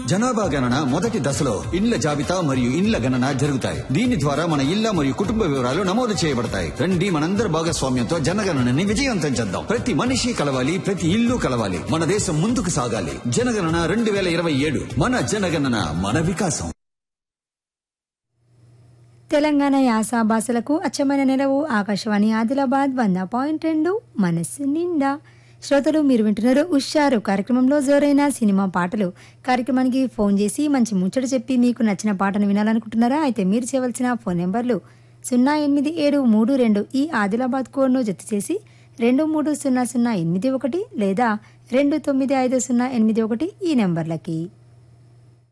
జనాభా గణన మొదటి దశలో ఇండ్ల జాబితా మరియు ఇండ్ల గణన జరుగుతాయి దీని ద్వారా మన ఇళ్ల మరియు కుటుంబ వివరాలు నమోదు చేయబడతాయి రండి మనందరి భాగస్వామ్యంతో జనగణనని విజయవంతం చేద్దాం ప్రతి మనిషి కలవాలి ప్రతి ఇల్లు కలవాలి మన దేశం ముందుకు సాగాలి జనగణన రెండు వేల ఇరవై ఏడు మన జనగణన మన వికాసం తెలంగాణ యాస భాషలకు అచ్చమైన నెలవు ఆకాశవాణి ఆదిలాబాద్ వంద పాయింట్ రెండు మనస్సు నిండా శ్రోతలు మీరు వింటున్నారు ఉషారు కార్యక్రమంలో జోరైన సినిమా పాటలు కార్యక్రమానికి ఫోన్ చేసి మంచి ముచ్చట చెప్పి మీకు నచ్చిన పాటను వినాలనుకుంటున్నారా అయితే మీరు చేయవలసిన ఫోన్ నెంబర్లు సున్నా ఎనిమిది ఏడు మూడు రెండు ఈ ఆదిలాబాద్ కోడ్ను జత చేసి రెండు మూడు సున్నా సున్నా ఎనిమిది ఒకటి లేదా రెండు తొమ్మిది ఐదు సున్నా ఎనిమిది ఒకటి ఈ నెంబర్లకి